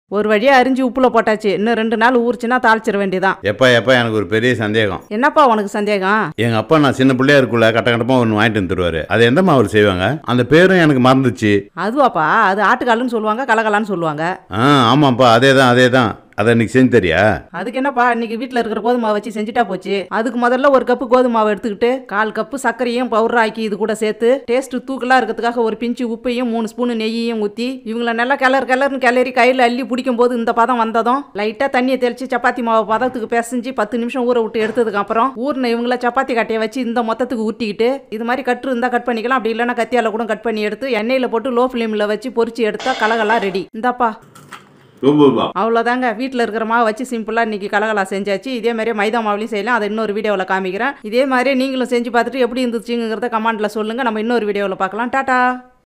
ஒரு வழியா அரிஞ்சு உப்புல போட்டாச்சு இன்னும் ரெண்டு நாள் ஊறிச்சுன்னா தாளிச்சிட வேண்டியதான் எப்பா எப்பா எனக்கு ஒரு பெரிய சந்தேகம் என்னப்பா உனக்கு சந்தேகம் எங்க அப்பா நான் சின்ன பிள்ளையா இருக்குள்ள கட்ட கட்டமா ஒன்று வாங்கிட்டு வந்து தருவாரு அது எந்த அவர் செய்வாங்க அந்த பேரும் எனக்கு மறந்துச்சு அதுவாப்பா அது ஆட்டுக்காலுன்னு சொல்லுவாங்க கலகலான்னு சொல்லுவாங்க ஆ ஆமாப்பா அதே தான் அதே தான் அதை இன்னைக்கு செஞ்சு தரியா அதுக்கு என்னப்பா இன்னைக்கு வீட்டில் இருக்கிற கோதுமை மாவு வச்சு செஞ்சுட்டா போச்சு அதுக்கு முதல்ல ஒரு கப்பு கோதுமை மாவு எடுத்துக்கிட்டு கால் கப்பு சர்க்கரையும் பவுடர் ஆக்கி இது கூட சேர்த்து டேஸ்ட் தூக்கலாக இருக்கிறதுக்காக ஒரு பிஞ்சு உப்பையும் மூணு ஸ்பூனு நெய்யையும் ஊற்றி இவங்கள நல்லா கிளறு கிளறுன்னு கிளறி கையில் அள்ளி பிடிக்கும் போது இந்த பதம் வந்ததும் லைட்டாக தண்ணியை தெளிச்சு சப்பாத்தி மாவு பதத்துக்கு பிசைஞ்சு பத்து நிமிஷம் ஊற விட்டு எடுத்ததுக்கு அப்புறம் ஊறின இவங்கள சப்பாத்தி கட்டையை வச்சு இந்த மொத்தத்துக்கு ஊற்றிக்கிட்டு இது மாதிரி கட்டு இருந்தால் கட் பண்ணிக்கலாம் அப்படி இல்லைன்னா கத்தியால கூட கட் பண்ணி எடுத்து எண்ணெயில் போட்டு லோ ஃப்ளேமில் வச்சு பொரிச்சு எடுத்தா கலகலா ரெடி இந்தாப்பா சூப்பர்ப்பா அவ்வளோதாங்க வீட்டில் இருக்கிற மாவு வச்சு சிம்பிளாக இன்றைக்கி கலகலா செஞ்சாச்சு இதே மாதிரியே மைதா மாவுலையும் செய்யலாம் அதை இன்னொரு வீடியோவில் காமிக்கிறேன் இதே மாதிரியே நீங்களும் செஞ்சு பார்த்துட்டு எப்படி இருந்துச்சுங்கிறத கமெண்ட்டில் சொல்லுங்கள் நம்ம இன்னொரு வீடியோவில் பார்க்கலாம் டாட்டா